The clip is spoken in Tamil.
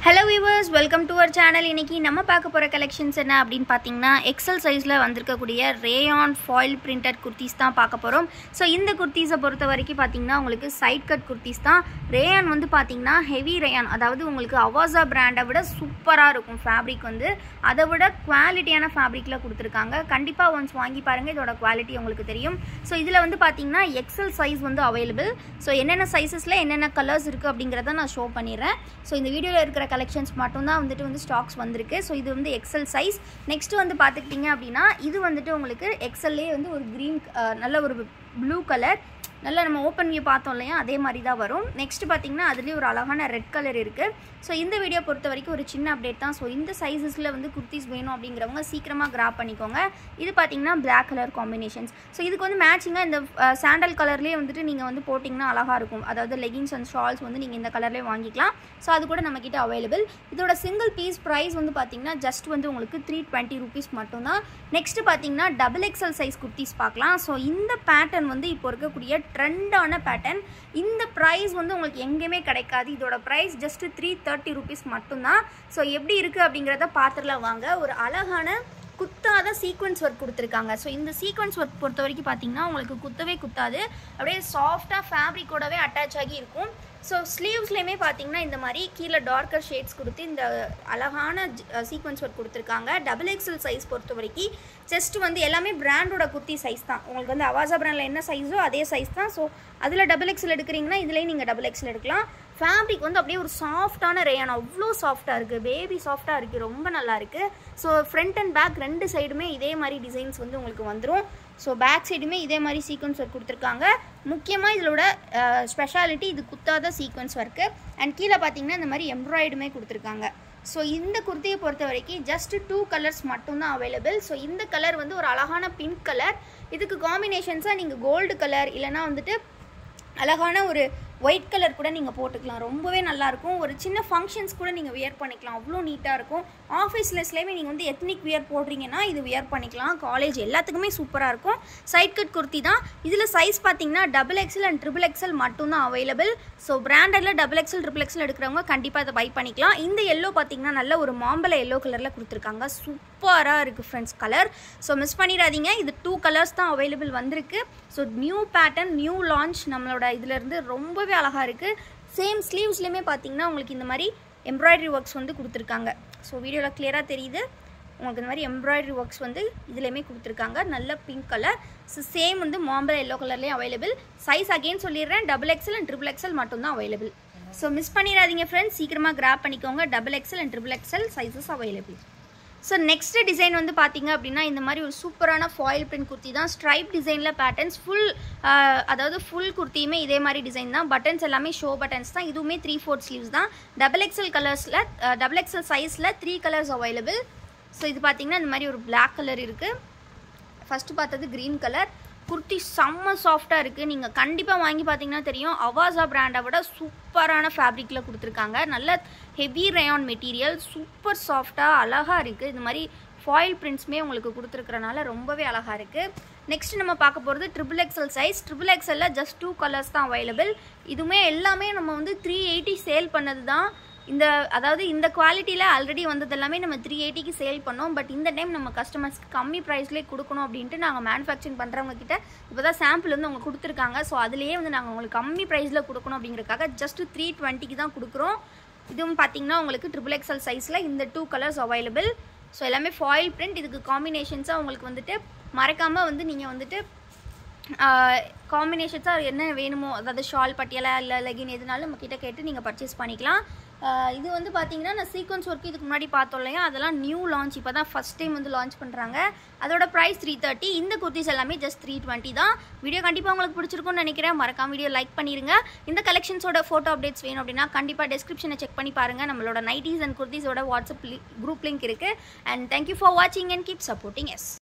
hello viewers welcome to our channel இன்னைக்கு நம்ம பார்க்க போகிற கலெக்ஷன்ஸ் என்ன அப்படின்னு பார்த்தீங்கன்னா எக்ஸல் சைஸில் வந்திருக்கக்கூடிய ரேயான் ஃபாயில் பிரிண்டட் குர்த்திஸ் தான் பார்க்க போகிறோம் ஸோ இந்த குர்த்திஸை பொறுத்த வரைக்கும் பார்த்தீங்கன்னா உங்களுக்கு சைட் கட் குர்த்திஸ் தான் ரேயான் வந்து பார்த்தீங்கன்னா ஹெவி ரேயான் அதாவது உங்களுக்கு அவாசா பிராண்டை விட சூப்பராக இருக்கும் ஃபேப்ரிக் வந்து அதை விட குவாலிட்டியான ஃபேப்ரிக்கில் கொடுத்துருக்காங்க கண்டிப்பாக ஒன்ஸ் வாங்கி பாருங்கள் இதோட குவாலிட்டி உங்களுக்கு தெரியும் ஸோ இதில் வந்து பார்த்தீங்கன்னா எக்ஸல் சைஸ் வந்து அவைலபிள் ஸோ என்னென்ன சைஸஸில் என்னென்ன கலர்ஸ் இருக்குது அப்படிங்கிறத நான் ஷோ பண்ணிடுறேன் ஸோ இந்த வீடியோவில் இருக்கிற கலெக்ஷன்ஸ் மட்டும்தான் வந்துட்டு வந்து ஸ்டாக்ஸ் வந்திருக்கு ஸோ இது வந்து எக்ஸல் சைஸ் நெக்ஸ்ட் வந்து பார்த்துக்கிட்டிங்க அப்படின்னா இது வந்துட்டு உங்களுக்கு எக்ஸல்லே வந்து ஒரு க்ரீன் நல்ல ஒரு ப்ளூ கலர் நல்லா நம்ம ஓப்பன் வியூ பார்த்தோம் இல்லையா அதே மாதிரி தான் வரும் நெக்ஸ்ட் பார்த்தீங்கன்னா அதுலேயே ஒரு அழகான ரெட் கலர் இருக்குது ஸோ இந்த வீடியோ பொறுத்த வரைக்கும் ஒரு சின்ன அப்டேட் தான் ஸோ இந்த சைஸஸில் வந்து குர்த்திஸ் வேணும் அப்படிங்கிறவங்க சீக்கிரமாக கிராப் பண்ணிக்கோங்க இது பார்த்தீங்கன்னா பிளாக் கலர் காம்பினேஷன்ஸ் ஸோ இதுக்கு வந்து மேட்சிங்காக இந்த சாண்டல் கலர்லேயே வந்துட்டு நீங்கள் வந்து போட்டிங்கன்னா அழகாக இருக்கும் அதாவது லெகின்ஸ் அண்ட் ஷால்ஸ் வந்து நீங்கள் இந்த கலர்லேயே வாங்கிக்கலாம் ஸோ அது கூட நம்மக்கிட்ட அவைலபிள் இதோட சிங்கிள் பீஸ் ப்ரைஸ் வந்து பார்த்தீங்கன்னா ஜஸ்ட் வந்து உங்களுக்கு த்ரீ டுவெண்ட்டி ருபீஸ் மட்டும்தான் நெக்ஸ்ட் பார்த்தீங்கன்னா டபுள் எக்ஸல் சைஸ் குர்த்திஸ் பார்க்கலாம் ஸோ இந்த பேட்டர்ன் வந்து இப்போ இருக்கக்கூடிய ட்ரெண்டான பேட்டர்ன் இந்த ப்ரைஸ் வந்து உங்களுக்கு எங்கேயுமே கிடைக்காது இதோட price just three thirty rupees மட்டும்தான் ஸோ எப்படி இருக்குது அப்படிங்கிறத பார்த்துடலாம் வாங்க ஒரு அழகான குத்தாத சீக்வன்ஸ் ஒர்க் கொடுத்துருக்காங்க ஸோ இந்த சீக்வன்ஸ் ஒர்க் பொறுத்த வரைக்கும் பார்த்தீங்கன்னா உங்களுக்கு குத்தவே குத்தாது அப்படியே சாஃப்டாக ஃபேப்ரிக்கோடவே அட்டாச் ஆகி இருக்கும் ஸோ ஸ்லீவ்ஸ்லேயுமே பார்த்தீங்கன்னா இந்த மாதிரி கீழே டார்க்கர் ஷேட்ஸ் கொடுத்து இந்த அழகான சீக்வன்ஸ் ஒர்க் கொடுத்துருக்காங்க டபுள் எக்ஸல் சைஸ் பொறுத்த வரைக்கும் ஜஸ்ட் வந்து எல்லாமே பிராண்டோட குர்த்தி சைஸ் தான் உங்களுக்கு வந்து அவாசா பிராண்டில் என்ன சைஸோ அதே சைஸ் தான் ஸோ அதில் டபுள் எக்ஸல் எடுக்கிறீங்கன்னா இதுலேயும் நீங்கள் டபுள் எக்ஸல் எடுக்கலாம் ஃபேப்ரிக் வந்து அப்படியே ஒரு சாஃப்டான ரேயான் அவ்வளோ சாஃப்டாக இருக்குது பேபி சாஃப்டாக இருக்குது ரொம்ப நல்லா இருக்குது ஸோ ஃப்ரண்ட் அண்ட் பேக் ரெண்டு சைடுமே இதே மாதிரி டிசைன்ஸ் வந்து உங்களுக்கு வந்துடும் ஸோ பேக் சைடுமே இதே மாதிரி சீக்வன்ஸ் ஒர்க் கொடுத்துருக்காங்க முக்கியமாக இதோட ஸ்பெஷாலிட்டி இது குத்தாத சீக்வன்ஸ் ஒர்க்கு அண்ட் கீழே பார்த்தீங்கன்னா இந்த மாதிரி எம்ப்ராய்டுமே கொடுத்துருக்காங்க ஸோ இந்த குர்த்தியை பொறுத்த வரைக்கும் ஜஸ்ட் டூ கலர்ஸ் மட்டும்தான் அவைலபிள் ஸோ இந்த கலர் வந்து ஒரு அழகான பிங்க் கலர் இதுக்கு காம்பினேஷன்ஸாக நீங்கள் கோல்டு கலர் இல்லைனா வந்துட்டு அழகான ஒரு ஒயிட் கலர் கூட நீங்கள் போட்டுக்கலாம் ரொம்பவே நல்லாயிருக்கும் ஒரு சின்ன ஃபங்க்ஷன்ஸ் கூட நீங்கள் வியர் பண்ணிக்கலாம் அவ்வளோ நீட்டாக இருக்கும் ஆஃபீஸ்லஸ்லேயுமே நீங்கள் வந்து எத்னிக் வியர் போடுறீங்கன்னா இது வியர் பண்ணிக்கலாம் காலேஜ் எல்லாத்துக்குமே சூப்பராக இருக்கும் சைட் கட் குர்த்தி தான் இதில் சைஸ் பார்த்தீங்கன்னா double XL and triple XL மட்டும்தான் அவைலபிள் ஸோ பிராண்டடில் டபுள் எக்ஸல் ட்ரிபிள் எக்ஸல் எடுக்கிறவங்க கண்டிப்பாக அதை பை பண்ணிக்கலாம் இந்த எல்லோ பார்த்தீங்கன்னா நல்ல ஒரு மாம்பழ எல்லோ கலரில் கொடுத்துருக்காங்க சூப்பராக இருக்குது ஃப்ரெண்ட்ஸ் கலர் ஸோ மிஸ் பண்ணிடாதீங்க இது டூ கலர்ஸ் தான் அவைலபிள் வந்திருக்கு so new pattern new launch நம்மளோட இதுலேருந்து ரொம்பவே அழகாக இருக்குது சேம் ஸ்லீவ்ஸ்லேயுமே பார்த்தீங்கன்னா உங்களுக்கு இந்த மாதிரி எம்ப்ராய்டரி ஒர்க்ஸ் வந்து கொடுத்துருக்காங்க ஸோ வீடியோவில் கிளியராக தெரியுது உங்களுக்கு இந்த மாதிரி எம்ப்ராய்டரி ஒர்க்ஸ் வந்து இதுலேயுமே கொடுத்துருக்காங்க நல்ல பிங்க் கலர் ஸோ சேம் வந்து மாம்பழ எல்லோ கலர்லேயும் அவைலபிள் சைஸ் அகெயின் சொல்லிடுறேன் double XL and triple XL மட்டும்தான் அவைலபிள் ஸோ மிஸ் பண்ணிடாதீங்க ஃப்ரெண்ட்ஸ் சீக்கிரமாக கிராப் பண்ணிக்கோங்க double XL and triple XL sizes available so next design வந்து பார்த்தீங்க அப்படின்னா இந்த மாதிரி ஒரு சூப்பரான ஃபாயில் பிரிண்ட் குர்த்தி தான் ஸ்ட்ரைப் டிசைனில் பேட்டர்ன்ஸ் ஃபுல் அதாவது ஃபுல் குர்த்தியுமே இதே மாதிரி டிசைன் தான் பட்டன்ஸ் எல்லாமே ஷோ பட்டன்ஸ் தான் இதுவுமே த்ரீ ஃபோர்த் ஸ்லீவ்ஸ் தான் டபுள் எக்ஸல் கலர்ஸில் டபுள் எக்ஸல் சைஸில் த்ரீ கலர்ஸ் அவைலபிள் ஸோ இது பார்த்தீங்கன்னா இந்த மாதிரி ஒரு பிளாக் கலர் இருக்குது ஃபஸ்ட்டு பார்த்தது க்ரீன் கலர் குர்த்தி செம்ம சாஃப்டாக இருக்குது நீங்கள் கண்டிப்பாக வாங்கி பார்த்தீங்கன்னா தெரியும் அவாசா பிராண்டை விட சூப்பரான ஃபேப்ரிக்கில் கொடுத்துருக்காங்க நல்ல ஹெவி ரயான் மெட்டீரியல் சூப்பர் சாஃப்டாக அழகாக இருக்குது இது மாதிரி ஃபாயில் பிரிண்ட்ஸுமே உங்களுக்கு கொடுத்துருக்கறனால ரொம்பவே அழகாக இருக்குது நெக்ஸ்ட் நம்ம பார்க்க போகிறது ட்ரிபிள் எக்ஸல் சைஸ் ட்ரிபிள் எக்ஸலில் ஜஸ்ட் டூ கலர்ஸ் தான் அவைலபிள் இதுவுமே எல்லாமே நம்ம வந்து த்ரீ எயிட்டி சேல் பண்ணது தான் இந்த அதாவது இந்த குவாலிட்டியில் ஆல்ரெடி வந்தது எல்லாமே நம்ம த்ரீ எயிட்டிக்கு சேல் பண்ணோம் பட் இந்த டைம் நம்ம கஸ்டமர்ஸ்க்கு கம்மி ப்ரைஸ்லேயே கொடுக்கணும் அப்படின்ட்டு நாங்கள் மேனுஃபேக்சரிங் பண்ணுறவங்க கிட்ட இப்போ தான் சாம்பிள் வந்து அவங்க கொடுத்துருக்காங்க ஸோ அதுலேயே வந்து நாங்கள் உங்களுக்கு கம்மி ப்ரைஸில் கொடுக்கணும் அப்படிங்கிறக்காக ஜஸ்ட் த்ரீ டுவெண்ட்டிக்கு தான் கொடுக்குறோம் இதுவும் பார்த்தீங்கன்னா உங்களுக்கு ட்ரிபிள் எக்ஸல் சைஸில் இந்த டூ கலர்ஸ் அவைலபிள் ஸோ எல்லாமே ஃபாயில் பிரிண்ட் இதுக்கு காம்பினேஷன்ஸாக உங்களுக்கு வந்துட்டு மறக்காமல் வந்து நீங்கள் வந்துட்டு காம்பினேஷன்ஸாக என்ன வேணுமோ அதாவது ஷால் பட்டியலா இல்லை லெகின் எதுனாலும் நம்ம கிட்ட கேட்டு நீங்கள் பர்ச்சேஸ் பண்ணிக்கலாம் இது வந்து பார்த்தீங்கன்னா நான் சீக்வன்ஸ் ஒர்க் இதுக்கு முன்னாடி பார்த்தோம் இல்லையா அதெல்லாம் நியூ லான்ச் இப்போ தான் ஃபஸ்ட் டைம் வந்து லான்ச் பண்ணுறாங்க அதோட ப்ரைஸ் த்ரீ தேர்ட்டி இந்த குர்த்திஸ் எல்லாமே ஜஸ்ட் த்ரீ டுவெண்ட்டி தான் வீடியோ கண்டிப்பாக உங்களுக்கு பிடிச்சிருக்கும்னு நினைக்கிறேன் மறக்காம வீடியோ லைக் பண்ணிடுங்க இந்த கலெக்ஷன்ஸோட ஃபோட்டோ அப்டேட்ஸ் வேணும் அப்படின்னா கண்டிப்பாக டிஸ்கிரிப்ஷனை செக் பண்ணி பாருங்கள் நம்மளோட நைட்டிஸ் அண்ட் குர்த்திஸோட வாட்ஸ்அப் குரூப் லிங்க் இருக்குது அண்ட் தேங்க்யூ ஃபார் வாட்சிங் அண்ட் கீப் சப்போர்ட்டிங் எஸ்